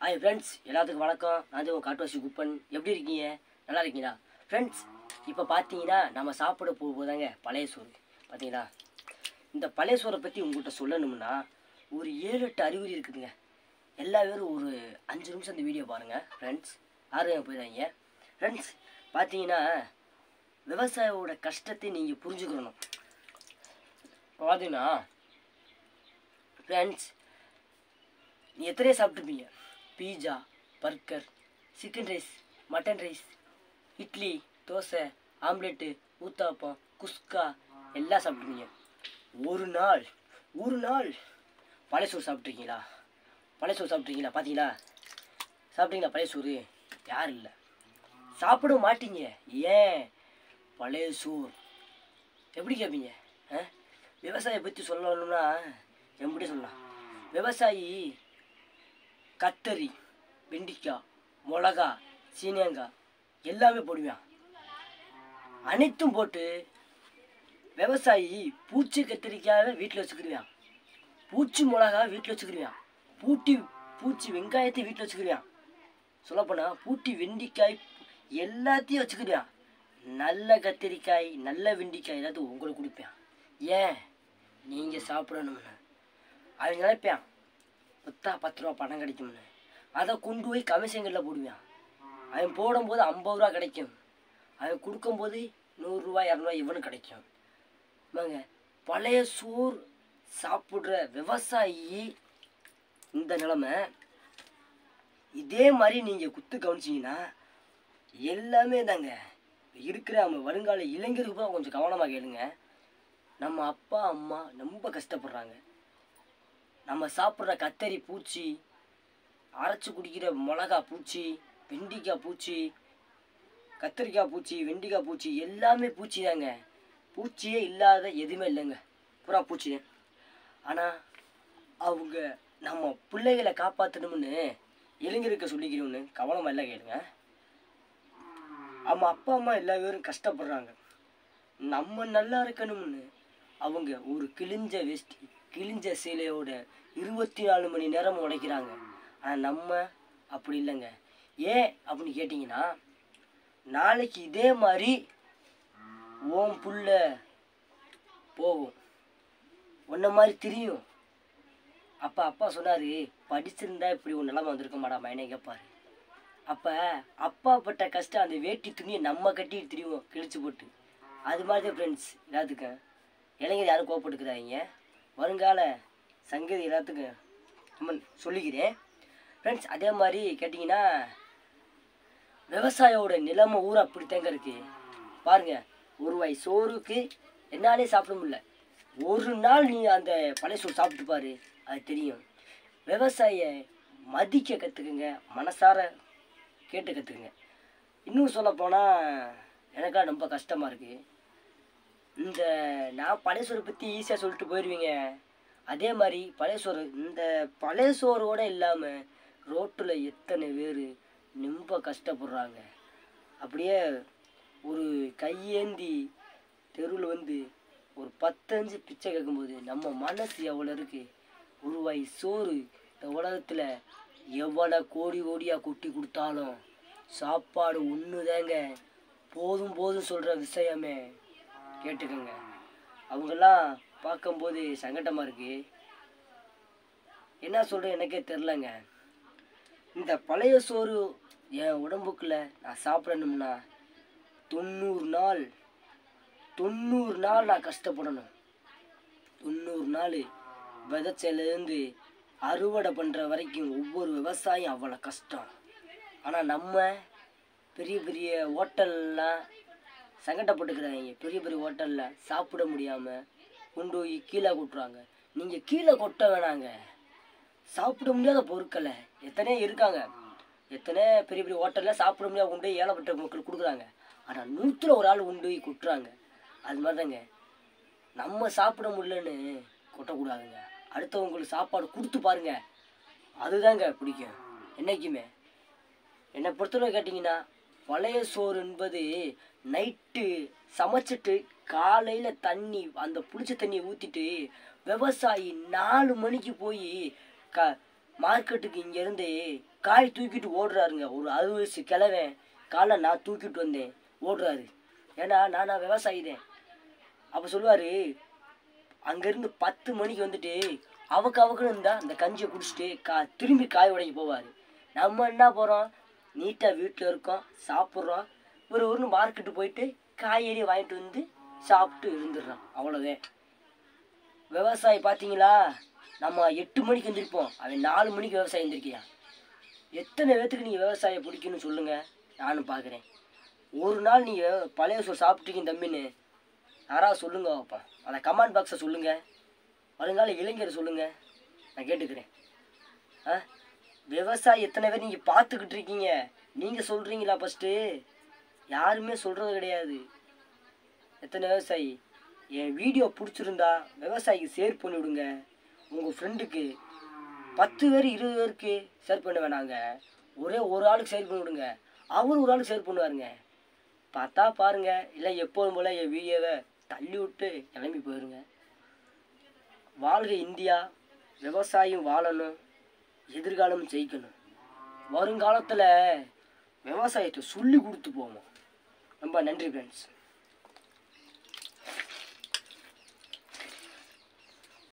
hi friends எல்லாத்துக்கும் வணக்கம் நான் வந்து உங்கள் காட்டுவாசி குப்பன் எப்படி இருக்கீங்க நல்லா இருக்கீங்களா ஃப்ரெண்ட்ஸ் இப்போ பார்த்தீங்கன்னா நம்ம சாப்பிட போகும்போதாங்க பழைய சோறு பார்த்தீங்களா இந்த பழைய சோறை பற்றி உங்கள்கிட்ட சொல்லணும்னா ஒரு ஏழு எட்டு அறிகுறி இருக்குதுங்க எல்லா பேரும் ஒரு அஞ்சு நிமிஷம் இந்த வீடியோ பாருங்கள் ஃப்ரெண்ட்ஸ் ஆர்வம் போயிடாங்க ஃப்ரெண்ட்ஸ் பார்த்தீங்கன்னா விவசாயியோட கஷ்டத்தை நீங்கள் புரிஞ்சுக்கணும் இப்போ பார்த்தீங்கன்னா ஃப்ரெண்ட்ஸ் நீ எத்தனையோ சாப்பிட்ருப்பீங்க pizza burger chicken rice mutton rice idli dosa omelette uttapam kuska எல்லாம் சாப்பிட்ருப்பீங்க ஒரு நாள் ஒரு நாள் பழைய சோறு சாப்பிட்ருக்கீங்களா பழைய சோறு சாப்பிட்ருக்கீங்களா பார்த்தீங்களா சாப்பிட்டீங்களா பழைய சோறு யாரும் இல்லை சாப்பிட மாட்டீங்க ஏன் பழைய சோறு எப்படி கேட்பீங்க ஆ விவசாயியை பற்றி சொல்லணும்னா எப்படி சொல்லலாம் விவசாயி கத்தரி வெண்டிக்காய் மிளகா சீனியங்காய் எல்லாமே போடுவான் அனைத்தும் போட்டு விவசாயி பூச்சி கத்திரிக்காயை வீட்டில் வச்சுக்கிடுவான் பூச்சி மிளகா வீட்டில் வச்சுக்கிடுவான் பூட்டி பூச்சி வெங்காயத்தை வீட்டில் வச்சுக்கிடுவான் சொல்லப்போனால் பூட்டி வெண்டிக்காய் எல்லாத்தையும் வச்சுக்கிடுவான் நல்ல கத்திரிக்காய் நல்ல வெண்டிக்காய் எல்லாத்தையும் உங்களுக்கு கொடுப்பேன் ஏன் நீங்கள் சாப்பிடணும்னு அவன் நினைப்பான் பத்தா பத்து ரூபா பணம் கிடைக்கும்னு அதை கொண்டு போய் கமிஷன்களில் போடுவான் அவன் போடும்போது ஐம்பது ரூபா கிடைக்கும் அவன் கொடுக்கும்போது நூறுரூவா இரநூறுவா இவனுக்கு கிடைக்கும் ஆமாங்க பழைய சோறு சாப்பிட்ற விவசாயி இந்த நிலமை இதே மாதிரி நீங்கள் குத்து கவனிச்சிங்கன்னா எல்லாமே தாங்க இருக்கிற நம்ம வருங்கால இளைஞருக்கு கூட கொஞ்சம் கவனமாக கேளுங்க நம்ம அப்பா அம்மா ரொம்ப கஷ்டப்படுறாங்க நம்ம சாப்பிட்ற கத்தரி பூச்சி அரைச்சி குடிக்கிற மிளகா பூச்சி வெண்டிக்காய் பூச்சி கத்திரிக்காய் பூச்சி வெண்டிக்காய் பூச்சி எல்லாமே பூச்சி தாங்க பூச்சியே இல்லாத எதுவுமே இல்லைங்க பூரா பூச்சி ஆனால் அவங்க நம்ம பிள்ளைகளை காப்பாற்றணும்னு இளைஞருக்கு சொல்லிக்கிறோன்னு கவனமாக இல்லை கேளுங்க நம்ம அப்பா அம்மா எல்லா பேரும் கஷ்டப்படுறாங்க நம்ம நல்லா இருக்கணும்னு அவங்க ஒரு கிழிஞ்ச வேஷ்டி கிழிஞ்ச சீலையோட இருபத்தி நாலு மணி நேரம் உழைக்கிறாங்க ஆனால் நம்ம அப்படி இல்லைங்க ஏன் அப்படின்னு கேட்டிங்கன்னா நாளைக்கு இதே மாதிரி ஓம் புள்ள போகும் உன்ன மாதிரி தெரியும் அப்போ அப்பா சொன்னார் படிச்சிருந்தா இப்படி ஒரு நிலமை வந்திருக்க மாடா மைனே கேட்பாரு அப்போ அப்பா பட்ட கஷ்டம் அந்த வேட்டி துணியை நம்ம கட்டிட்டு திரிவோம் கிழிச்சு போட்டு அது மாதிரி தான் ஃப்ரெண்ட்ஸ் எல்லாத்துக்கும் இளைஞர் யாரும் கோவப்பட்டுக்கிறாங்க வருங்கால சங்கதி எல்லாத்துக்கும் நம்ம சொல்லிக்கிறேன் ஃப்ரெண்ட்ஸ் அதே மாதிரி கேட்டிங்கன்னா விவசாயோட நிலைமை ஊர் அப்படித்தாங்க இருக்கு பாருங்க ஒரு வாய் சோறுக்கு என்னாலே சாப்பிட முடியல ஒரு நாள் நீ அந்த பழைய சோறு சாப்பிட்டு பாரு அது தெரியும் விவசாய மதிக்க கற்றுக்குங்க மனசார கேட்டு கற்றுக்குங்க இன்னும் சொல்லப் போனால் எனக்கெல்லாம் ரொம்ப கஷ்டமாக இருக்குது இந்த நான் பழைய சோறு பற்றி ஈஸியாக சொல்லிட்டு போயிடுவீங்க அதே மாதிரி பழைய சோறு இந்த பழைய சோறோட இல்லாமல் ரோட்டில் எத்தனை பேர் ரொம்ப கஷ்டப்படுறாங்க அப்படியே ஒரு கையேந்தி தெருவில் வந்து ஒரு பத்தஞ்சு பிச்சை கேட்கும்போது நம்ம மனசு எவ்வளோ இருக்குது ஒரு வாய் சோறு இந்த உலகத்தில் எவ்வளோ கோடி கோடியாக கொட்டி கொடுத்தாலும் சாப்பாடு ஒன்று தாங்க போதும் போதும் சொல்கிற விஷயமே கேட்டுக்கோங்க அவங்கெல்லாம் பார்க்கும்போது சங்கடமாக இருக்கு என்ன சொல்கிறேன் எனக்கே தெரிலங்க இந்த பழைய சோறு என் உடம்புக்குள்ள நான் சாப்பிடணும்னா தொண்ணூறு நாள் தொண்ணூறு நாள் நான் கஷ்டப்படணும் தொண்ணூறு நாள் விதைச்சலேருந்து அறுவடை பண்ணுற வரைக்கும் ஒவ்வொரு விவசாயம் அவ்வளோ கஷ்டம் ஆனால் நம்ம பெரிய பெரிய ஹோட்டல்லாம் சங்கடப்பட்டுக்கிறாங்க பெரிய பெரிய ஹோட்டலில் சாப்பிட முடியாமல் கொண்டு போய் கீழே கொட்டுறாங்க நீங்கள் கீழே கொட்ட வேணாங்க சாப்பிட முடியாத பொருட்களை எத்தனையோ இருக்காங்க எத்தனை பெரிய பெரிய ஹோட்டலில் சாப்பிட முடியாத கொண்டு போய் ஏழைப்பட்ட மக்கள் கொடுக்குறாங்க ஆனால் நூற்றில் ஒரு ஆள் கொண்டு போய் கொட்டுறாங்க அது மாதிரி தாங்க நம்ம சாப்பிட முடியலன்னு கொட்டக்கூடாதுங்க அடுத்தவங்களுக்கு சாப்பாடு கொடுத்து பாருங்க அதுதாங்க பிடிக்கும் என்னைக்குமே என்னை பொறுத்தவரை கேட்டிங்கன்னா பழைய சோறு என்பது நைட்டு சமைச்சிட்டு காலையில் தண்ணி அந்த புளிச்ச தண்ணியை ஊற்றிட்டு விவசாயி நாலு மணிக்கு போய் க மார்க்கெட்டுக்கு இங்கேருந்து காய் தூக்கிட்டு ஓடுறாருங்க ஒரு அறுபது வயசு கிழவன் காலைல நான் தூக்கிட்டு வந்தேன் ஓடுறாரு ஏன்னா நான் நான் விவசாயிதேன் அப்போ சொல்லுவார் அங்கேருந்து பத்து மணிக்கு வந்துட்டு அவக்கு அவக்குன்னு இருந்தா அந்த கஞ்சியை குடிச்சிட்டு கா திரும்பி காய் உடைக்க போவார் நம்ம என்ன போகிறோம் நீட்டாக வீட்டில் இருக்கோம் சாப்பிட்றோம் ஒரு ஊர்னு மார்க்கெட்டு போயிட்டு காய்கறி வாங்கிட்டு வந்து சாப்பிட்டு இருந்துடுறோம் அவ்வளோதான் விவசாயி பார்த்தீங்களா நம்ம எட்டு மணிக்கு எந்திரிப்போம் அவன் நாலு மணிக்கு விவசாயம் எந்திரிக்கியா எத்தனை பேர்த்துக்கு நீங்கள் விவசாயம் பிடிக்குன்னு சொல்லுங்கள் நானும் பார்க்குறேன் ஒரு நாள் நீங்கள் பழைய சோறு சாப்பிட்டீங்க தம்பின்னு யாராவது சொல்லுங்க அப்பா அந்த கமெண்ட் பாக்ஸை சொல்லுங்கள் வருங்கால இளைஞர் சொல்லுங்கள் நான் கேட்டுக்கிறேன் ஆ விவசாயி எத்தனை பேர் நீங்கள் பார்த்துக்கிட்டு இருக்கீங்க நீங்கள் சொல்கிறீங்களா ஃபஸ்ட்டு யாருமே சொல்கிறது கிடையாது எத்தனை விவசாயி என் வீடியோ பிடிச்சிருந்தா விவசாயிக்கு ஷேர் பண்ணி விடுங்க உங்கள் ஃப்ரெண்டுக்கு பத்து பேர் இருபது பேருக்கு ஷேர் பண்ண வேணாங்க ஒரே ஒரு ஆளுக்கு ஷேர் பண்ணி விடுங்க அவர் ஒரு ஆளுக்கு ஷேர் பண்ணுவாருங்க பார்த்தா பாருங்க இல்லை எப்போதும் போல் என் வீடியோவை தள்ளி விட்டு கிளம்பி போயிருங்க வாழ்க இந்தியா விவசாயம் வாழணும் எதிர்காலம் ஜெயிக்கணும் வருங்காலத்தில் விவசாயத்தை சொல்லி கொடுத்து போவோம் ரொம்ப நன்றி ஃப்ரெண்ட்ஸ்